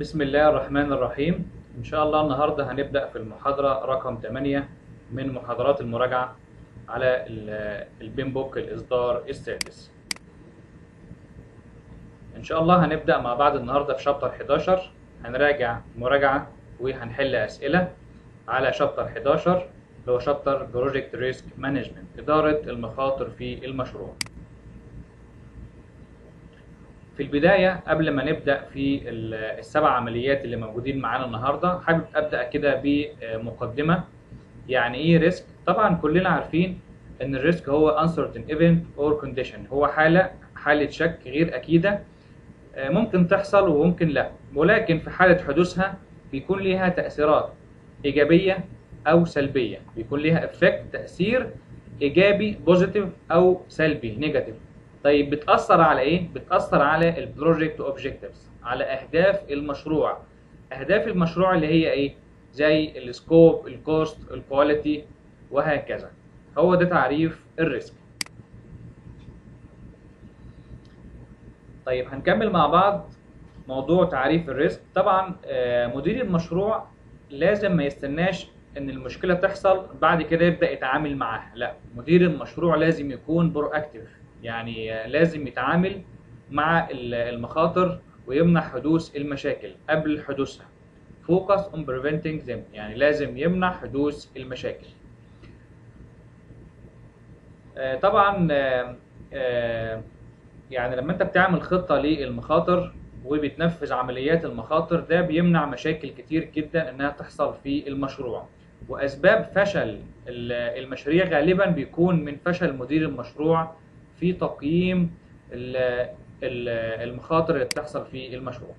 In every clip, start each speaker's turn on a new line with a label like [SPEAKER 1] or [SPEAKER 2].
[SPEAKER 1] بسم الله الرحمن الرحيم إن شاء الله النهاردة هنبدأ في المحاضرة رقم 8 من محاضرات المراجعة على ال- البين بوك الإصدار السادس إن شاء الله هنبدأ مع بعض النهاردة في شابتر 11 هنراجع مراجعة وهنحل أسئلة على شابتر 11 اللي هو شابتر بروجكت ريسك مانجمنت إدارة المخاطر في المشروع في البداية قبل ما نبدأ في ال- السبع عمليات اللي موجودين معانا النهاردة حابب أبدأ كده بمقدمة يعني إيه ريسك؟ طبعا كلنا عارفين إن الريسك هو uncertain event or condition هو حالة حالة شك غير أكيدة آه، ممكن تحصل وممكن لا ولكن في حالة حدوثها بيكون ليها تأثيرات إيجابية أو سلبية بيكون ليها افكت تأثير إيجابي بوزيتيف أو سلبي نيجاتيف طيب بتأثر على إيه؟ بتأثر على البروجكت اوبجكتيفز على أهداف المشروع أهداف المشروع اللي هي إيه؟ زي السكوب الكوست الكواليتي وهكذا هو ده تعريف الريسك طيب هنكمل مع بعض موضوع تعريف الريسك طبعا آه، مدير المشروع لازم ما يستناش ان المشكله تحصل بعد كده يبدا يتعامل معاها لا مدير المشروع لازم يكون برو اكتيف يعني آه، لازم يتعامل مع ال- المخاطر ويمنع حدوث المشاكل قبل حدوثها focus on preventing them يعني لازم يمنع حدوث المشاكل آه، طبعا آه، آه، يعني لما انت بتعمل خطة للمخاطر وبتنفذ عمليات المخاطر ده بيمنع مشاكل كتير جدا انها تحصل في المشروع واسباب فشل ال- المشاريع غالبا بيكون من فشل مدير المشروع في تقييم ال- ال- المخاطر اللي بتحصل في المشروع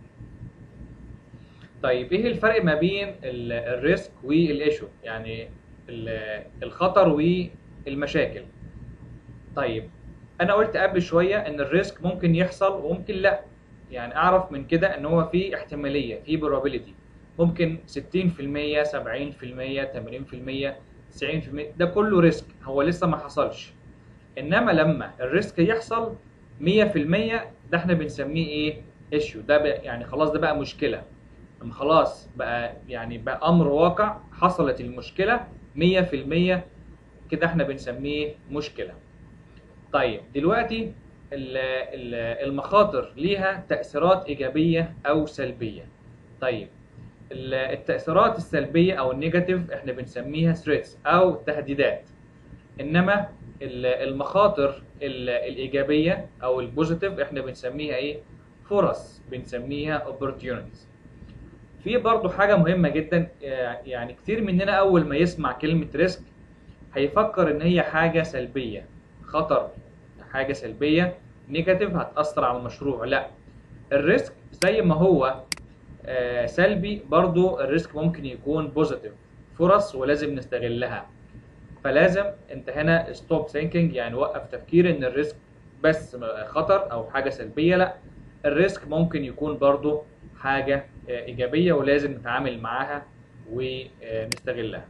[SPEAKER 1] طيب ايه الفرق ما بين ال- الريسك والايشو يعني ال- الخطر والمشاكل طيب انا قلت قبل شويه ان الريسك ممكن يحصل وممكن لا يعني اعرف من كده ان هو في احتماليه في probability ممكن 60% 70% 80% 90% ده كله ريسك هو لسه ما حصلش انما لما الريسك يحصل 100% ده احنا بنسميه ايه ايشيو ده بقى يعني خلاص ده بقى مشكله لما خلاص بقى يعني بقى امر واقع حصلت المشكله 100% كده احنا بنسميه مشكله طيب دلوقتي ال- ال- المخاطر ليها تأثيرات إيجابية أو سلبية طيب ال- التأثيرات السلبية أو النيجاتيف احنا بنسميها threats أو تهديدات إنما ال- المخاطر ال- الإيجابية أو البوزيتيف احنا بنسميها إيه؟ فرص بنسميها opportunities في برضو حاجة مهمة جدا آه، يعني كتير مننا أول ما يسمع كلمة ريسك هيفكر إن هي حاجة سلبية خطر حاجة سلبية نيجاتيف هتأثر على المشروع لا الريسك زي ما هو آه، سلبي برضو الريسك ممكن يكون بوزيتيف فرص ولازم نستغلها فلازم انت هنا ستوب ثينكينج يعني وقف تفكير ان الريسك بس خطر او حاجة سلبية لا الريسك ممكن يكون برضو حاجة آه، ايجابية ولازم نتعامل معاها ونستغلها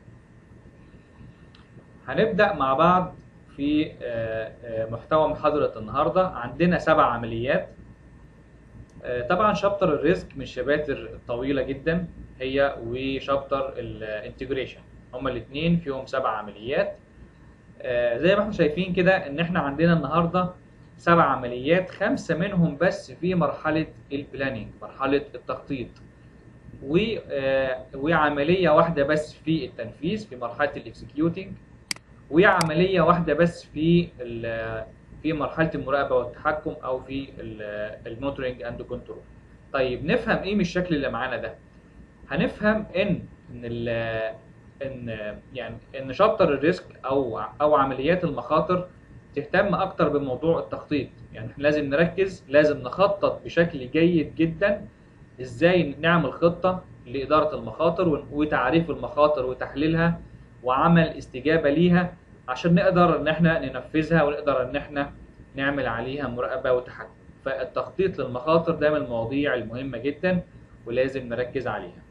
[SPEAKER 1] هنبدأ مع بعض في آه، آه، محتوى محاضرة النهاردة عندنا سبع عمليات آه، طبعا شابتر الريسك من الشباتر الطويلة جدا هي وشابتر الانتجريشن هما الاثنين فيهم سبع عمليات آه، زي ما احنا شايفين كده ان احنا عندنا النهاردة سبع عمليات خمسة منهم بس في مرحلة البلاننج مرحلة التخطيط و آه، وعملية واحدة بس في التنفيذ في مرحلة الاكسكيوتنج وعملية واحدة بس في ال- في مرحلة المراقبة والتحكم أو في المونترنج أند كنترول. طيب نفهم إيه من الشكل اللي معانا ده؟ هنفهم إن إن ال إن يعني إن شابتر الريسك أو أو عمليات المخاطر تهتم أكتر بموضوع التخطيط، يعني إحنا لازم نركز لازم نخطط بشكل جيد جدا إزاي نعمل خطة لإدارة المخاطر ون- وتعريف المخاطر وتحليلها وعمل استجابة ليها عشان نقدر ان احنا ننفذها ونقدر ان احنا نعمل عليها مراقبة وتحكم فالتخطيط للمخاطر ده من المواضيع المهمة جدا ولازم نركز عليها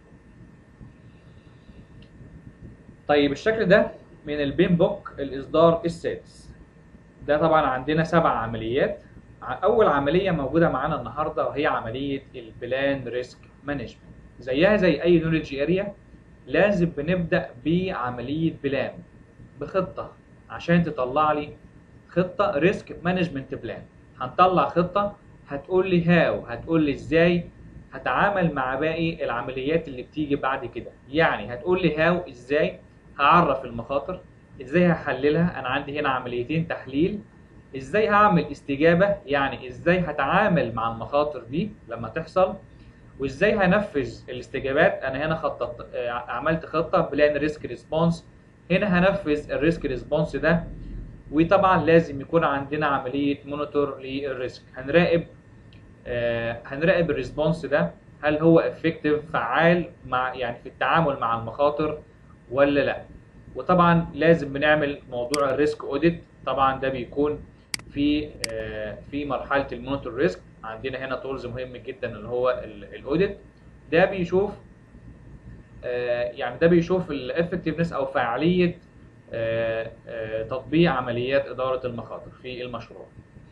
[SPEAKER 1] طيب الشكل ده من البين بوك الاصدار السادس ده طبعا عندنا سبع عمليات ع- اول عمليه موجوده معانا النهارده وهي عمليه البلان ريسك مانجمنت زيها زي اي نولج اريا لازم بنبدا بعمليه بلان بخطه عشان تطلع لي خطه ريسك مانجمنت بلان هنطلع خطه هتقول لي هاو هتقول لي ازاي هتعامل مع باقي العمليات اللي بتيجي بعد كده يعني هتقول لي هاو ازاي هعرف المخاطر ازاي هحللها انا عندي هنا عمليتين تحليل ازاي هعمل استجابة يعني ازاي هتعامل مع المخاطر دي لما تحصل وازاي هنفذ الاستجابات انا هنا خطط آه، عملت خطة بلان ريسك ريسبونس هنا هنفذ الريسك ريسبونس ده وطبعا لازم يكون عندنا عملية مونيتور للريسك هنراقب آه، هنراقب الريسبونس ده هل هو افكتيف فعال مع يعني في التعامل مع المخاطر ولا لا وطبعا لازم بنعمل موضوع الريسك اوديت طبعا ده بيكون في آه، في مرحله المونيتور ريسك عندنا هنا تولز مهم جدا اللي هو الاوديت ده بيشوف آه، يعني ده بيشوف الافكتيفنس او فعاليه آه، آه، تطبيق عمليات اداره المخاطر في المشروع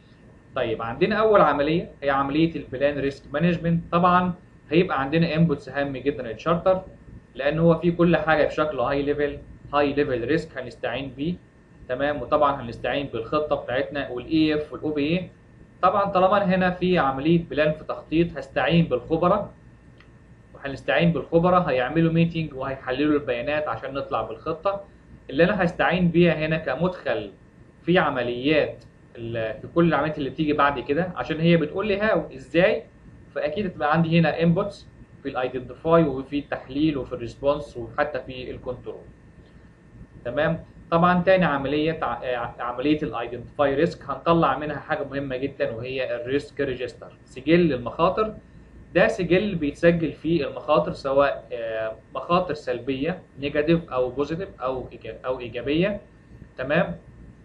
[SPEAKER 1] طيب عندنا اول عمليه هي عمليه البلان ريسك مانجمنت طبعا هيبقى عندنا انبوتس هام جدا الشارتر لان هو فيه كل حاجه بشكل هاي ليفل هاي ليفل ريسك هنستعين بيه تمام وطبعا هنستعين بالخطه بتاعتنا والاي اف والاو بي اي طبعا طالما هنا في عمليه بلان في تخطيط هستعين بالخبراء وهنستعين بالخبراء هيعملوا ميتنج وهيحللوا البيانات عشان نطلع بالخطه اللي انا هستعين بيها هنا كمدخل في عمليات ال- في كل العمليات اللي بتيجي بعد كده عشان هي بتقول لي هاو ازاي فاكيد هتبقى عندي هنا انبوتس في الايدنتيفاي وفي التحليل وفي الريسبونس وحتى في الكنترول تمام طبعا تاني عمليه ع- ع- عمليه الايدنتيفاي ريسك هنطلع منها حاجه مهمه جدا وهي الريسك ريجستر سجل المخاطر ده سجل بيتسجل فيه المخاطر سواء آه، مخاطر سلبيه نيجاتيف او بوزيتيف او إيجا- او ايجابيه تمام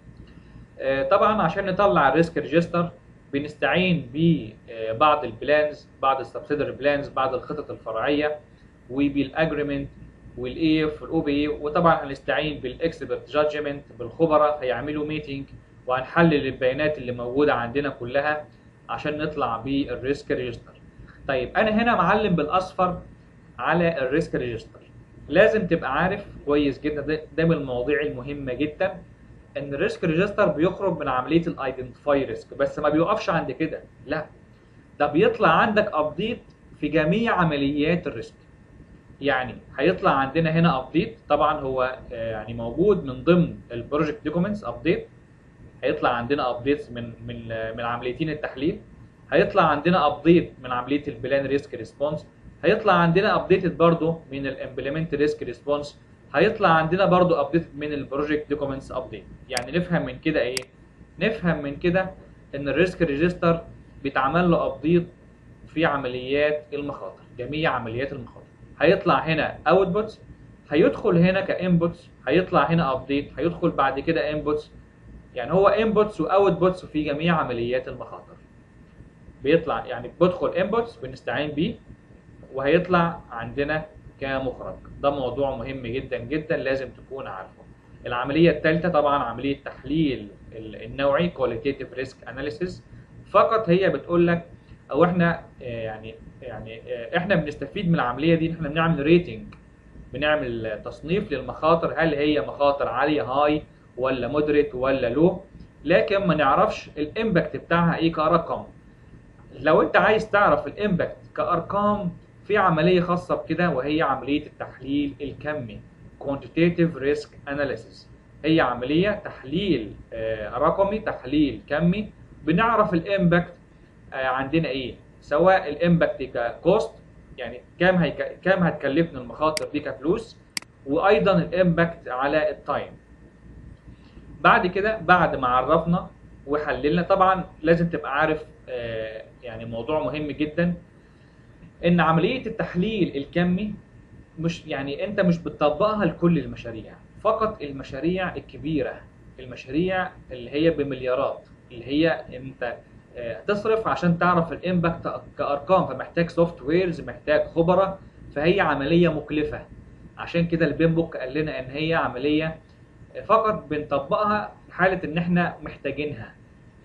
[SPEAKER 1] آه، طبعا عشان نطلع الريسك ريجستر بنستعين ببعض البلانز بعض السبسيدري بلانز بعض الخطط الفرعيه وبالاجريمنت والاي اف والاو بي وطبعا هنستعين بالاكسبرت جادجمنت بالخبراء هيعملوا ميتنج وهنحلل البيانات اللي موجوده عندنا كلها عشان نطلع بالريسك ريجستر طيب انا هنا معلم بالاصفر على الريسك ريجستر لازم تبقى عارف كويس جدا ده, ده من المواضيع المهمه جدا ان الريسك ريجستر بيخرج من عمليه الايدنتيفاي ريسك بس ما بيوقفش عند كده لا ده بيطلع عندك ابديت في جميع عمليات الريسك يعني هيطلع عندنا هنا ابديت طبعا هو آه، يعني موجود من ضمن البروجكت دوكيومنتس ابديت هيطلع عندنا ابديتس من من آه، من عمليتين التحليل هيطلع عندنا ابديت من عمليه البلان ريسك ريسبونس هيطلع عندنا ابديتد برضو من الامبلمنت ريسك ريسبونس هيطلع عندنا برضو ابديت من البروجكت دوكيومنتس ابديت يعني نفهم من كده ايه نفهم من كده ان الريسك ريجستر بيتعمل له ابديت في عمليات المخاطر جميع عمليات المخاطر هيطلع هنا اوتبوتس هيدخل هنا كانبوتس هيطلع هنا ابديت هيدخل بعد كده انبوتس يعني هو انبوتس واوتبوتس في جميع عمليات المخاطر بيطلع يعني بدخل انبوتس بنستعين بيه وهيطلع عندنا كمخرج ده موضوع مهم جدا جدا لازم تكون عارفه العمليه الثالثه طبعا عمليه تحليل ال- النوعي qualitative risk analysis فقط هي بتقول لك او احنا آه، يعني يعني آه، احنا بنستفيد من العمليه دي ان احنا بنعمل ريتنج بنعمل تصنيف للمخاطر هل هي مخاطر عاليه هاي ولا مودريت ولا لو لكن ما نعرفش الامباكت بتاعها ايه كرقم لو انت عايز تعرف الامباكت كارقام في عمليه خاصه بكده وهي عمليه التحليل الكمي quantitative risk analysis هي عمليه تحليل آه، رقمي تحليل كمي بنعرف الامباكت آه، عندنا ايه سواء الامباكت ككوست يعني كام هيك... كام هتكلفنا المخاطر دي كفلوس وايضا الامباكت على التايم بعد كده بعد ما عرفنا وحللنا طبعا لازم تبقى عارف آه، يعني موضوع مهم جدا ان عمليه التحليل الكمي مش يعني انت مش بتطبقها لكل المشاريع فقط المشاريع الكبيره المشاريع اللي هي بمليارات اللي هي انت آه، تصرف عشان تعرف الامباكت كارقام فمحتاج سوفت ويرز محتاج خبراء فهي عمليه مكلفه عشان كده البين بوك قال لنا ان هي عمليه فقط بنطبقها في حاله ان احنا محتاجينها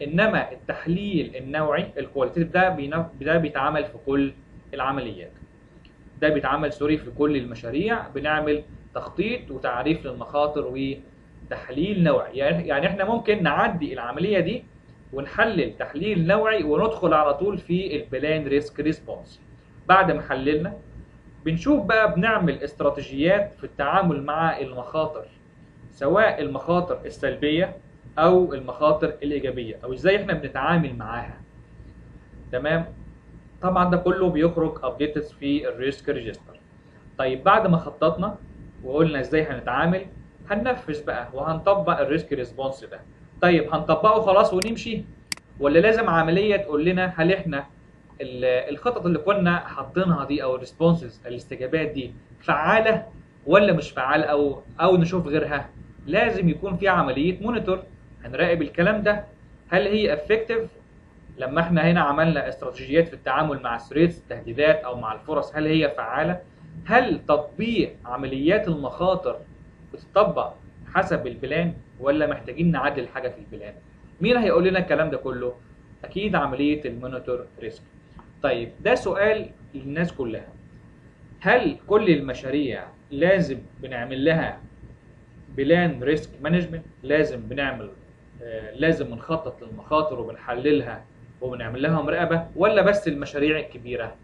[SPEAKER 1] انما التحليل النوعي الكواليتيف ده بينا- ده بيتعمل في كل العمليات ده بيتعمل سوري في كل المشاريع بنعمل تخطيط وتعريف للمخاطر وتحليل نوعي يعني يعني احنا ممكن نعدي العمليه دي ونحلل تحليل نوعي وندخل على طول في البلان ريسك ريسبونس بعد ما حللنا بنشوف بقى بنعمل استراتيجيات في التعامل مع المخاطر سواء المخاطر السلبيه او المخاطر الايجابيه او ازاي احنا بنتعامل معاها تمام طبعا ده كله بيخرج ابديتس في الريسك ريجستر طيب بعد ما خططنا وقلنا ازاي هنتعامل هننفذ بقى وهنطبق الريسك ريسبونس ده طيب هنطبقه خلاص ونمشي ولا لازم عمليه تقول لنا هل احنا ال- الخطط اللي كنا حاطينها دي او الريسبونسز الاستجابات دي فعاله ولا مش فعاله او او نشوف غيرها لازم يكون في عمليه مونيتور هنراقب الكلام ده هل هي افكتيف لما احنا هنا عملنا استراتيجيات في التعامل مع الثريتس التهديدات او مع الفرص هل هي فعاله هل تطبيق عمليات المخاطر بتطبق حسب البلان ولا محتاجين نعدل حاجه في البلان مين هيقول لنا الكلام ده كله اكيد عمليه المونيتور ريسك طيب ده سؤال للناس كلها هل كل المشاريع لازم بنعمل لها بلان ريسك مانجمنت لازم بنعمل آه، لازم بنخطط للمخاطر وبنحللها وبنعمل لها مراقبه ولا بس المشاريع الكبيره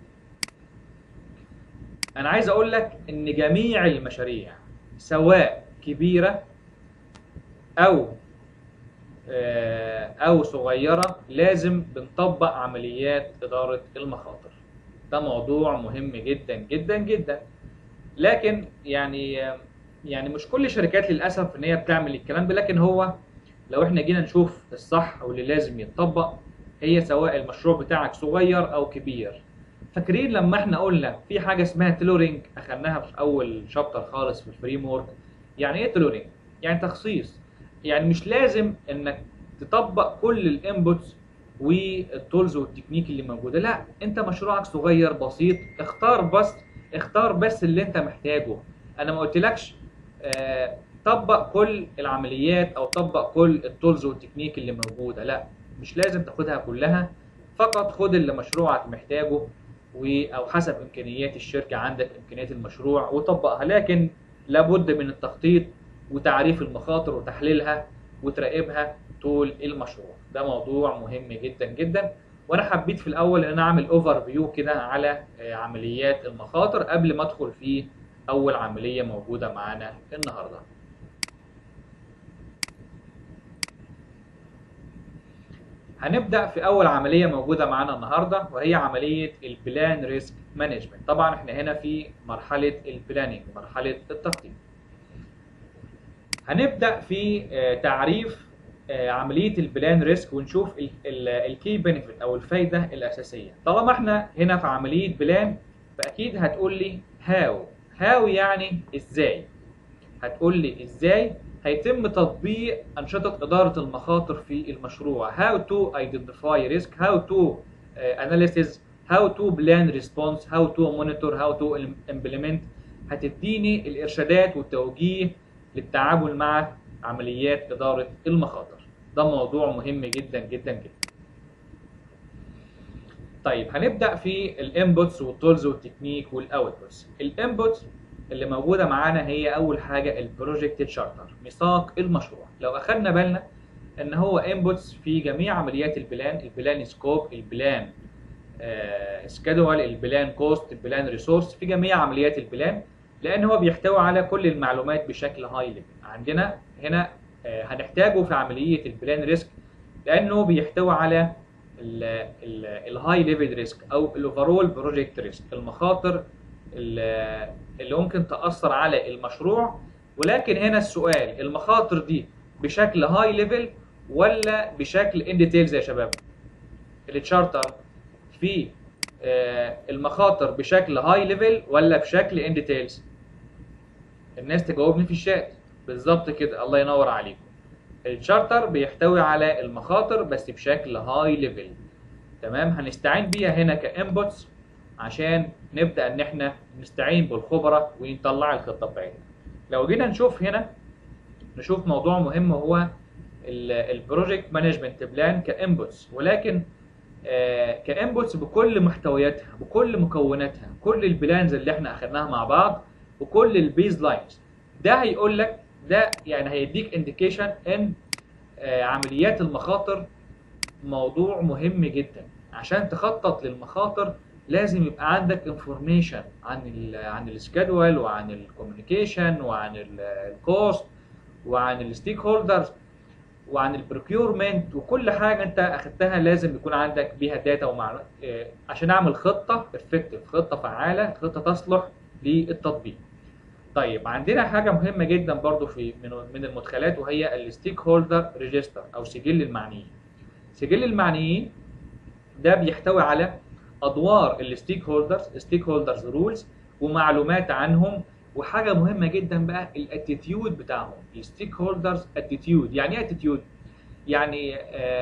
[SPEAKER 1] انا عايز اقول لك ان جميع المشاريع سواء كبيره او آه، او صغيره لازم بنطبق عمليات اداره المخاطر ده موضوع مهم جدا جدا جدا لكن يعني يعني مش كل الشركات للاسف ان هي بتعمل الكلام ده لكن هو لو احنا جينا نشوف الصح واللي لازم يتطبق هي سواء المشروع بتاعك صغير او كبير فاكرين لما احنا قلنا في حاجه اسمها تيلورينج اخدناها في اول شابتر خالص في الفريم ورك يعني ايه تيلورينج يعني تخصيص يعني مش لازم انك تطبق كل الانبوتس والتولز والتكنيك اللي موجوده لا انت مشروعك صغير بسيط اختار بس اختار بس اللي انت محتاجه انا ما قلتلكش آه طبق كل العمليات او طبق كل التولز والتكنيك اللي موجوده لا مش لازم تاخدها كلها فقط خد اللي مشروعك محتاجه و او حسب امكانيات الشركه عندك امكانيات المشروع وطبقها لكن لابد من التخطيط وتعريف المخاطر وتحليلها وتراقبها طول المشروع ده موضوع مهم جدا جدا وانا حبيت في الاول ان انا اعمل اوفر فيو كده على آه، عمليات المخاطر قبل ما ادخل في اول عمليه موجوده معانا النهارده هنبدا في اول عمليه موجوده معانا النهارده وهي عمليه البلان ريسك مانجمنت طبعا احنا هنا في مرحله البلاننج مرحله التخطيط هنبدا في آه، تعريف آه، عمليه البلان ريسك ونشوف الكي بنفيت او الفايده الاساسيه طالما احنا هنا في عمليه بلان فاكيد هتقول لي هاو هاو يعني ازاي هتقول لي ازاي هيتم تطبيق أنشطة إدارة المخاطر في المشروع how to identify risk how to uh, analysis how to plan response how to monitor how to implement هتديني الإرشادات والتوجيه للتعامل مع عمليات إدارة المخاطر ده موضوع مهم جدا جدا جدا طيب هنبدأ في الانبوتس والتولز والتكنيك والاوتبوتس الانبوتس اللي موجوده معانا هي اول حاجه البروجكت تشارتر ميثاق المشروع لو اخدنا بالنا ان هو انبوتس في جميع عمليات البلان البلان سكوب البلان سكادول البلان كوست البلان ريسورس في جميع عمليات البلان لان هو بيحتوي على كل المعلومات بشكل هاي ليفل عندنا هنا آه، هنحتاجه في عمليه البلان ريسك لانه بيحتوي على الهاي ليفل ريسك او الاوفرول بروجكت ريسك المخاطر ال- اللي ممكن تاثر على المشروع ولكن هنا السؤال المخاطر دي بشكل هاي ليفل ولا بشكل ان ديتيلز يا شباب التشارتر في آه، المخاطر بشكل هاي ليفل ولا بشكل ان ديتيلز الناس تجاوبني في الشات بالظبط كده الله ينور عليكم الشارتر بيحتوي على المخاطر بس بشكل هاي ليفل تمام هنستعين بيها هنا كانبوتس عشان نبدا ان احنا نستعين بالخبراء ونطلع الخطه بتاعتنا لو جينا نشوف هنا نشوف موضوع مهم هو البروجكت مانجمنت بلان كانبوتس ولكن كانبوتس بكل محتوياتها بكل مكوناتها كل البلانز اللي احنا اخدناها مع بعض وكل البيز لاينز ده هيقول لك ده يعني هيديك انديكيشن ان آه، عمليات المخاطر موضوع مهم جدا عشان تخطط للمخاطر لازم يبقى عندك انفورميشن عن ال عن السكادول وعن الكوميونيكيشن وعن الكوست وعن الستيك هولدرز وعن البروكيورمنت وكل حاجه انت اخدتها لازم يكون عندك بيها داتا ومعلومات آه، عشان اعمل خطه افكتيف خطه فعاله خطه تصلح للتطبيق طيب عندنا حاجه مهمه جدا برضو في من من المدخلات وهي الستيك هولدر ريجستر او سجل المعنيين سجل المعنيين ده بيحتوي على ادوار الستيك هولدرز ستيك هولدرز رولز ومعلومات عنهم وحاجه مهمه جدا بقى الاتيتيود بتاعهم الستيك هولدرز اتيتيود يعني ايه اتيتيود يعني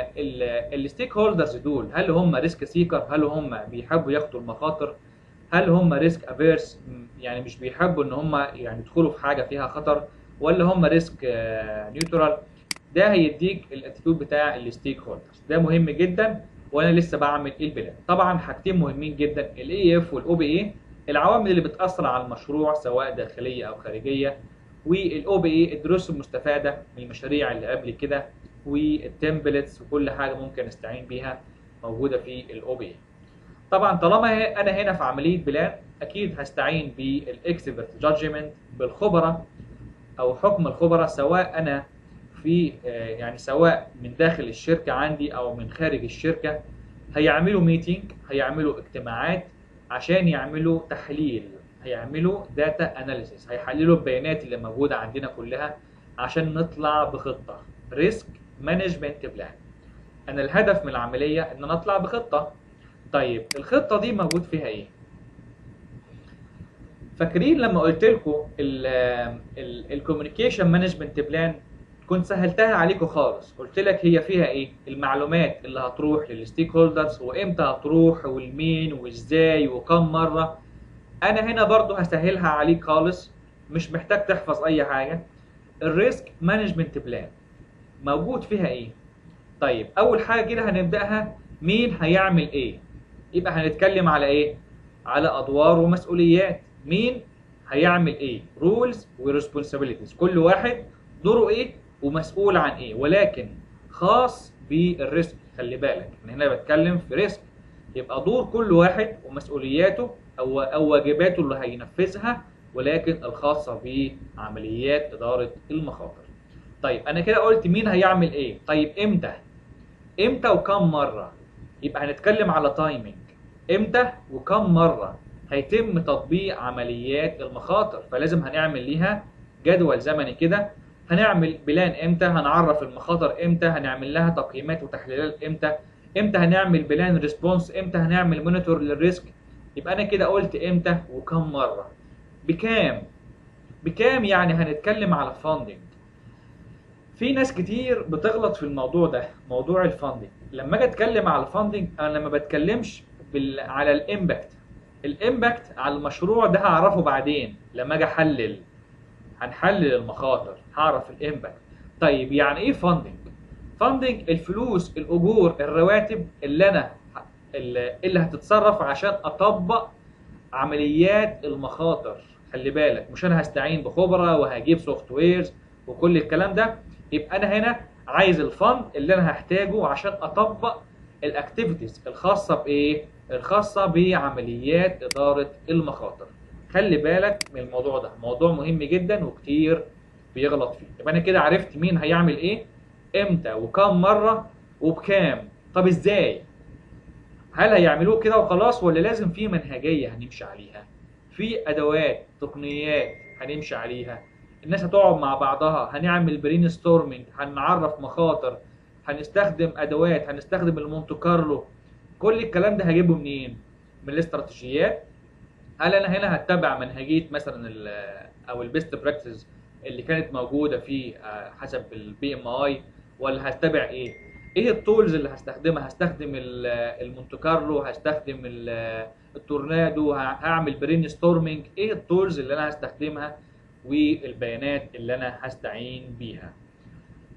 [SPEAKER 1] الستيك هولدرز دول هل هم ريسك سيكر هل هم بيحبوا ياخدوا المخاطر هل هم ريسك افيرس يعني مش بيحبوا ان هم يعني يدخلوا في حاجه فيها خطر ولا هم ريسك نيوترال ده هيديك الاتيتيود بتاع الستيك هولدرز ده مهم جدا وانا لسه بعمل البلان طبعا حاجتين مهمين جدا الاي اف والاو بي اي العوامل اللي بتاثر على المشروع سواء داخليه او خارجيه والاو بي اي الدروس المستفاده من المشاريع اللي قبل كده والتمبلتس وكل حاجه ممكن استعين بيها موجوده في الاو بي اي طبعا طالما انا هنا في عمليه بلان اكيد هستعين بالاكسبرت جادجمنت بالخبراء او حكم الخبراء سواء انا في آه، يعني سواء من داخل الشركه عندي او من خارج الشركه هيعملوا ميتنج هيعملوا اجتماعات عشان يعملوا تحليل هيعملوا داتا اناليسيس هيحللوا البيانات اللي موجوده عندنا كلها عشان نطلع بخطه ريسك مانجمنت بلان انا الهدف من العمليه ان انا اطلع بخطه طيب الخطه دي موجود فيها ايه فاكرين لما قلت لكم الكوميونيكيشن مانجمنت بلان كنت سهلتها عليكم خالص قلت لك هي فيها ايه المعلومات اللي هتروح للستيك هولدرز وامتى هتروح والمين وازاي وكم مره انا هنا برضو هسهلها عليك خالص مش محتاج تحفظ اي حاجه الريسك مانجمنت بلان موجود فيها ايه طيب اول حاجه كده هنبداها مين هيعمل ايه يبقى هنتكلم على ايه على ادوار ومسؤوليات مين هيعمل ايه رولز وريسبونسابيلتيز كل واحد دوره ايه ومسؤول عن ايه ولكن خاص بالريسك خلي بالك ان هنا بتكلم في ريسك يبقى دور كل واحد ومسؤولياته او او واجباته اللي هينفذها ولكن الخاصه بعمليات اداره المخاطر طيب انا كده قلت مين هيعمل ايه طيب امتى امتى وكم مره يبقى هنتكلم على تايمينج امتى وكم مره هيتم تطبيق عمليات المخاطر فلازم هنعمل ليها جدول زمني كده هنعمل بلان امتى هنعرف المخاطر امتى هنعمل لها تقييمات وتحليلات امتى امتى هنعمل بلان ريسبونس امتى هنعمل مونيتور للريسك يبقى انا كده قلت امتى وكم مره بكام بكام يعني هنتكلم على فاندنج في ناس كتير بتغلط في الموضوع ده موضوع الفاندنج لما اجي اتكلم على الفاندنج انا ما بتكلمش بال... على الامباكت الامباكت على المشروع ده هعرفه بعدين لما اجي احلل هنحلل المخاطر هعرف الامباكت طيب يعني ايه فاندنج فاندنج الفلوس الاجور الرواتب اللي انا اللي هتتصرف عشان اطبق عمليات المخاطر خلي بالك مش انا هستعين بخبراء وهجيب سوفت ويرز وكل الكلام ده يبقى انا هنا عايز الفند اللي انا هحتاجه عشان اطبق الاكتيفيتيز الخاصه بايه الخاصه بعمليات اداره المخاطر خلي بالك من الموضوع ده موضوع مهم جدا وكتير بيغلط فيه يبقى انا كده عرفت مين هيعمل ايه امتى وكم مره وبكام طب ازاي هل هيعملوه كده وخلاص ولا لازم في منهجيه هنمشي عليها في ادوات تقنيات هنمشي عليها الناس هتقعد مع بعضها هنعمل برين ستورمنج هنعرف مخاطر هنستخدم ادوات هنستخدم المونتو كارلو كل الكلام ده هجيبه منين من الاستراتيجيات هل انا هنا هتبع منهجيه مثلا او البيست براكتس اللي كانت موجوده في حسب البي ام اي ولا هتبع ايه ايه التولز اللي هستخدمها هستخدم المونتو كارلو هستخدم التورنادو هعمل برين ستورمنج ايه التولز اللي انا هستخدمها والبيانات اللي انا هستعين بيها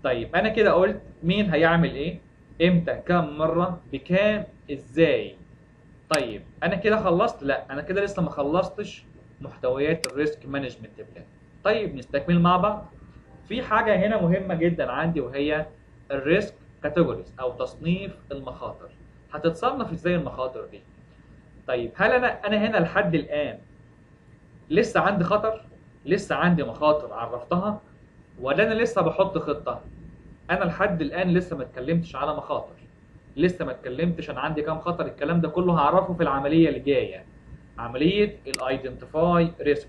[SPEAKER 1] طيب انا كده قلت مين هيعمل ايه امتى كم مره بكام ازاي طيب انا كده خلصت لا انا كده لسه ما خلصتش محتويات الريسك مانجمنت بلان طيب نستكمل مع بعض في حاجه هنا مهمه جدا عندي وهي الريسك كاتيجوريز او تصنيف المخاطر هتتصنف ازاي المخاطر دي طيب هل انا انا هنا لحد الان لسه عندي خطر لسه عندي مخاطر عرفتها ولا انا لسه بحط خطه انا لحد الان لسه ما اتكلمتش على مخاطر لسه ما اتكلمتش انا عندي كام خطر الكلام ده كله هعرفه في العمليه اللي جايه عمليه الايدنتيفاي ريسك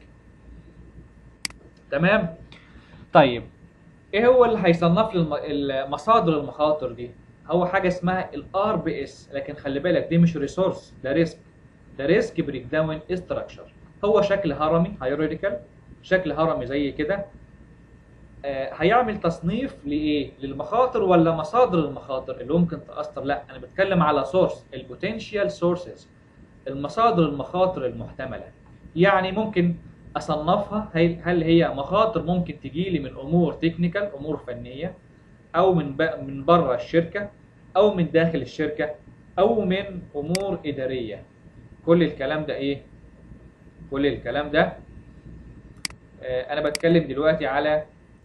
[SPEAKER 1] تمام طيب ايه هو اللي هيصنف لي الم- المصادر المخاطر دي هو حاجه اسمها الار بي اس لكن خلي بالك دي مش ريسورس ده ريسك ده ريسك بريك داون استراكشر هو شكل هرمي هيروديكال شكل هرمي زي كده آه، هيعمل تصنيف لايه للمخاطر ولا مصادر المخاطر اللي ممكن تاثر لا انا بتكلم على سورس البوتنشال سورسز المصادر المخاطر المحتمله يعني ممكن اصنفها هل هل هي مخاطر ممكن تجي لي من امور تكنيكال امور فنيه او من ب- من بره الشركه او من داخل الشركه او من امور اداريه كل الكلام ده ايه كل الكلام ده آه، انا بتكلم دلوقتي على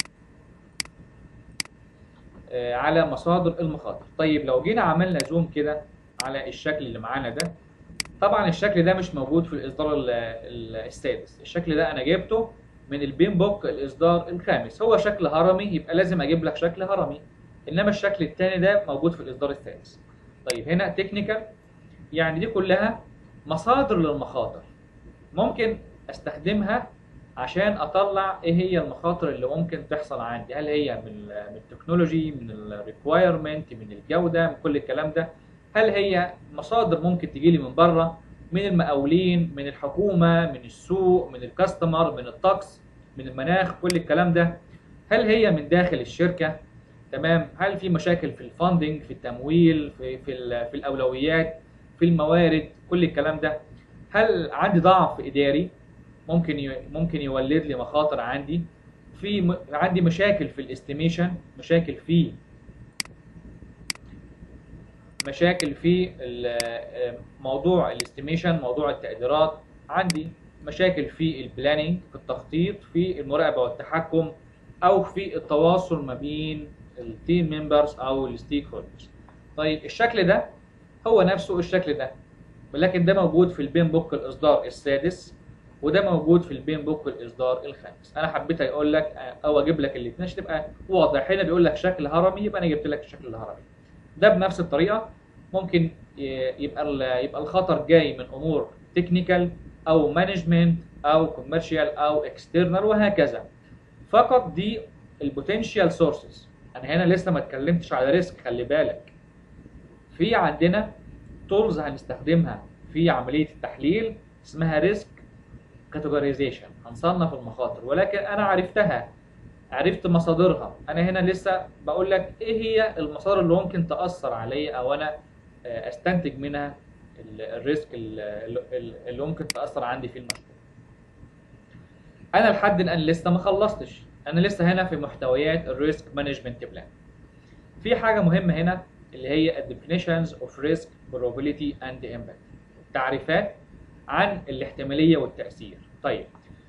[SPEAKER 1] آه، على مصادر المخاطر طيب لو جينا عملنا زوم كده على الشكل اللي معانا ده طبعا الشكل ده مش موجود في الاصدار ال- ال- السادس الشكل ده انا جبته من البين بوك الاصدار الخامس هو شكل هرمي يبقى لازم اجيب لك شكل هرمي انما الشكل الثاني ده موجود في الاصدار السادس طيب هنا تكنيكال يعني دي كلها مصادر للمخاطر ممكن استخدمها عشان اطلع ايه هي المخاطر اللي ممكن تحصل عندي هل هي من ال- من التكنولوجي من الريكوايرمنت من الجوده من كل الكلام ده هل هي مصادر ممكن تجي لي من بره من المقاولين من الحكومه من السوق من الكاستمر من الطقس من المناخ كل الكلام ده هل هي من داخل الشركه تمام هل في مشاكل في الفاندنج في التمويل في في, ال- في الاولويات في الموارد كل الكلام ده هل عندي ضعف اداري ممكن ي... ممكن يولد لي مخاطر عندي في م... عندي مشاكل في الاستيميشن مشاكل في مشاكل في ال- موضوع الاستيميشن موضوع التقديرات عندي مشاكل في البلاننج في التخطيط في المراقبه والتحكم او في التواصل ما بين التيم ممبرز او الستيك هولدرز طيب الشكل ده هو نفسه الشكل ده ولكن ده موجود في البين بوك الاصدار السادس وده موجود في البين بوك الاصدار الخامس انا حبيت اقول لك او اجيب لك الاثنين عشان تبقى واضح هنا بيقول لك شكل هرمي يبقى انا جبت لك الشكل الهرمي ده بنفس الطريقه ممكن ي- يبقى ال- يبقى الخطر جاي من امور تكنيكال او مانجمنت او كوميرشال او اكسترنال وهكذا فقط دي البوتنشال سورسز انا هنا لسه ما اتكلمتش على ريسك خلي بالك في عندنا تولز هنستخدمها في عمليه التحليل اسمها ريسك كاتيجورايزيشن هنصنف المخاطر ولكن انا عرفتها عرفت مصادرها انا هنا لسه بقول لك ايه هي المصادر اللي ممكن تاثر عليا او انا آه، استنتج منها ال- الريسك ال- ال- اللي ممكن تاثر عندي في المشروع انا لحد الان لسه ما خلصتش انا لسه هنا في محتويات الريسك مانجمنت بلان في حاجه مهمه هنا اللي هي definitions of risk probability and impact تعريفات عن الاحتماليه والتاثير طيب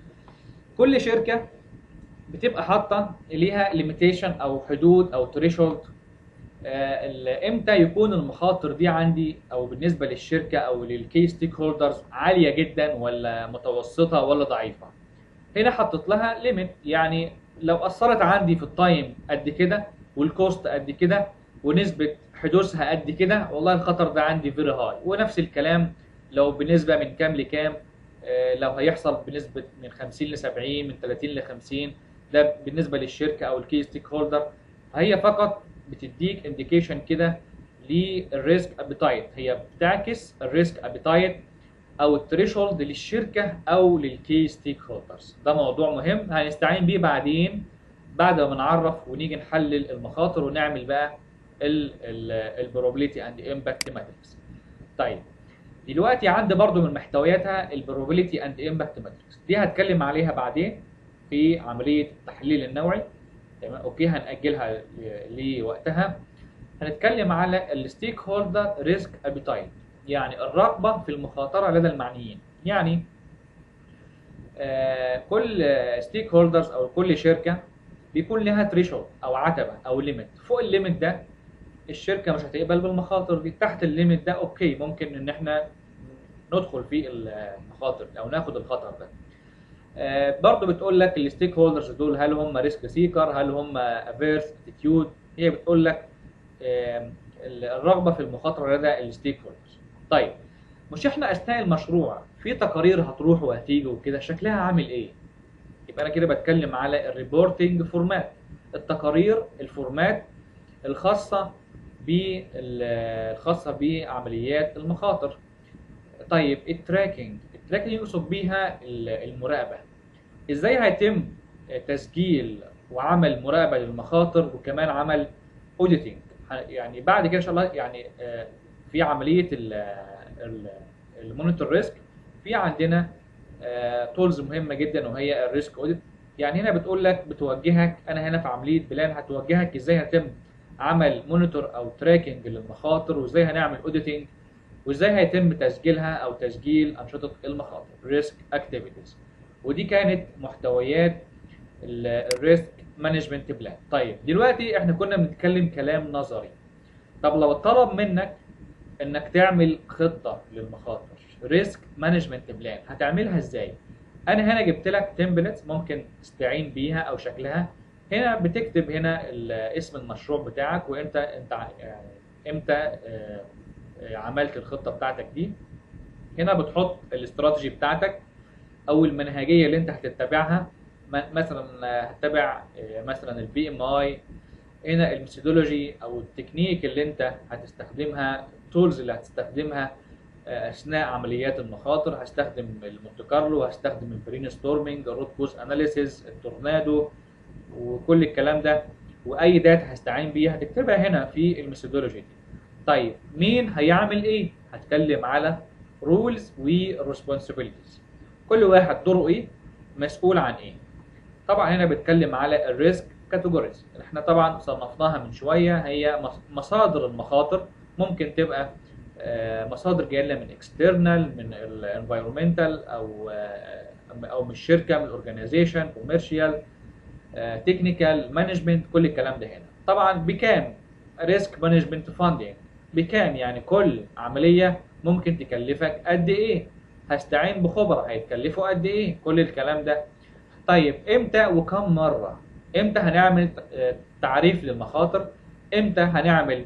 [SPEAKER 1] كل شركه بتبقى حاطه ليها ليميتيشن او حدود او threshold آه، ال- امتى يكون المخاطر دي عندي او بالنسبه للشركه او للكي ستيك هولدرز عاليه جدا ولا متوسطه ولا ضعيفه هنا حطيت لها ليميت يعني لو اثرت عندي في التايم قد كده والكوست قد كده ونسبه حدوثها قد كده والله الخطر ده عندي فيري هاي ونفس الكلام لو بنسبه من كام لكام آه، لو هيحصل بنسبه من 50 ل 70 من 30 ل 50 ده بالنسبه للشركه او الكي ستيك هولدر هي فقط بتديك انديكيشن كده للريسك ابيتايت هي بتعكس الريسك ابيتايت او الثريشولد للشركه او للكي ستيك هولدرز ده موضوع مهم هنستعين بيه بعدين بعد ما نعرف ونيجي نحلل المخاطر ونعمل بقى البروبابيلتي اند امباكت ماتريكس طيب دلوقتي عندي برضو من محتوياتها البروبابيلتي اند امباكت ماتريكس دي هتكلم عليها بعدين في عمليه التحليل النوعي تمام اوكي هنأجلها ل- لوقتها هنتكلم على الستيك هولدر ريسك ابيتايت يعني الرغبه في المخاطره لدى المعنيين يعني آه، كل ستيك هولدرز او كل شركه بيكون لها تريشولد او عتبه او ليميت فوق الليميت ده الشركه مش هتقبل بالمخاطر دي تحت الليميت ده اوكي ممكن ان احنا ندخل في المخاطر او ناخد الخطر ده آه، برضه بتقول لك الستيك هولدرز دول هل هم ريسك سيكر هل هم افيرس اتيتيود هي بتقول لك آم، الرغبه في المخاطره لدى الستيك هولدرز طيب مش احنا اثناء المشروع في تقارير هتروح وهتيجي وكده شكلها عامل ايه يبقى انا كده بتكلم على الريبورتنج فورمات التقارير الفورمات الخاصه بال- الخاصه بعمليات المخاطر طيب التراكنج التراكنج يقصد بيها ال- المراقبه ازاي هيتم تسجيل وعمل مراقبه للمخاطر وكمان عمل اوديتنج يعني بعد كده ان شاء الله يعني آه، في عمليه المونيتور ريسك في عندنا تولز مهمه جدا وهي الريسك اوديت يعني هنا بتقول لك بتوجهك انا هنا في عمليه بلان هتوجهك ازاي هيتم عمل مونيتور او تراكنج للمخاطر وازاي هنعمل اوديتنج وازاي هيتم تسجيلها او تسجيل انشطه المخاطر ريسك اكتيفيتيز ودي كانت محتويات الريسك مانجمنت بلان طيب دلوقتي احنا كنا بنتكلم كلام نظري طب لو اتطلب منك انك تعمل خطه للمخاطر ريسك مانجمنت بلان هتعملها ازاي انا هنا جبت لك تمبلتس ممكن تستعين بيها او شكلها هنا بتكتب هنا ال- اسم المشروع بتاعك وانت انت ع- يعني امتى آه، آه، عملت الخطه بتاعتك دي هنا بتحط الاستراتيجي بتاعتك او المنهجيه اللي انت هتتبعها م- مثلا آه، هتتبع آه، مثلا البي ام اي هنا الميثودولوجي او التكنيك اللي انت هتستخدمها التولز اللي هتستخدمها آه، اثناء عمليات المخاطر هستخدم المونte كارلو هستخدم البرين ستورمنج الروت كوز اناليسيز التورنادو وكل الكلام ده واي داتا هستعين بيها هتكتبها هنا في الميثودولوجي دي طيب مين هيعمل ايه هتكلم على رولز وريسبونسبيلتيز كل واحد دوره ايه مسؤول عن ايه طبعا هنا بتكلم على الريسك كاتيجوريز احنا طبعا صنفناها من شويه هي مص- مصادر المخاطر ممكن تبقى آه، مصادر جايه من اكسترنال من الانفايرمنتال او آه، او من الشركه من الاورجنايزيشن كوميرشال تكنيكال مانجمنت كل الكلام ده هنا طبعا بكام ريسك مانجمنت فاندنج بكام يعني كل عمليه ممكن تكلفك قد ايه هستعين بخبراء هيتكلفوا قد ايه كل الكلام ده طيب امتى وكم مره امتى هنعمل آه، تعريف للمخاطر امتى هنعمل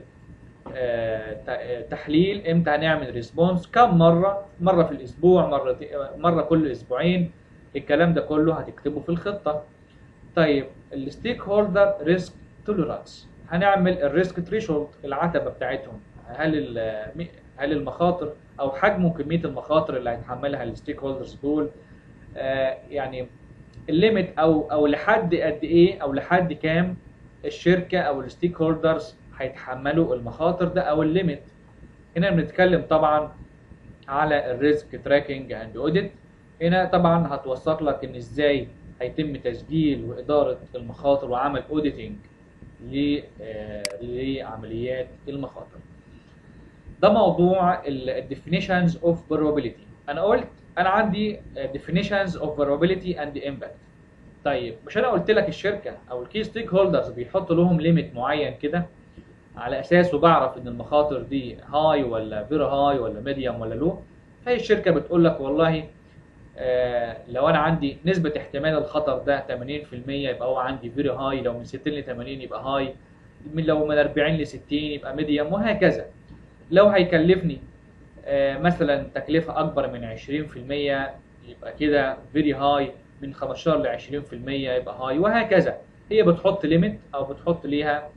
[SPEAKER 1] آه، ت- آه، تحليل امتى هنعمل ريسبونس كم مره مره في الاسبوع مره مره كل اسبوعين الكلام ده كله هتكتبه في الخطه طيب الستيك هولدر ريسك توليرانس هنعمل الريسك تريشولد العتبه بتاعتهم هل ال- هل المخاطر او حجم وكميه المخاطر اللي هيتحملها الستيك هولدرز دول آه، يعني الليميت او او لحد قد ايه او لحد كام الشركه او الستيك هولدرز هيتحملوا المخاطر ده او الليميت هنا بنتكلم طبعا على الريسك تراكنج اند اوديت هنا طبعا هتوثق لك ان ازاي هيتم تسجيل واداره المخاطر وعمل اوديتنج لعمليات المخاطر ده موضوع الديفينيشنز اوف probability انا قلت انا عندي definitions of probability and impact طيب مش انا قلت لك الشركه او الكي ستيك هولدرز بيحطوا لهم ليميت معين كده على اساسه بعرف ان المخاطر دي هاي ولا فيري هاي ولا ميديوم ولا لو فهي الشركه بتقول لك والله آه لو انا عندي نسبه احتمال الخطر ده 80% يبقى هو عندي فيري هاي لو من 60 ل 80 يبقى هاي من لو من 40 ل 60 يبقى ميديوم وهكذا لو هيكلفني آه مثلا تكلفه اكبر من 20% يبقى كده فيري هاي من 15 ل 20% يبقى هاي وهكذا هي بتحط ليميت او بتحط ليها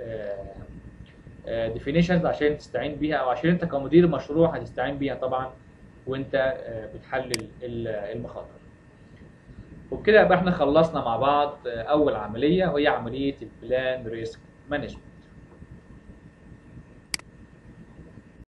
[SPEAKER 1] ديفينيشنز عشان تستعين بيها او عشان انت كمدير مشروع هتستعين بيها طبعا وانت آه، بتحلل ال- المخاطر وبكده يبقى احنا خلصنا مع بعض آه، اول عمليه وهي عمليه البلان ريسك مانجمنت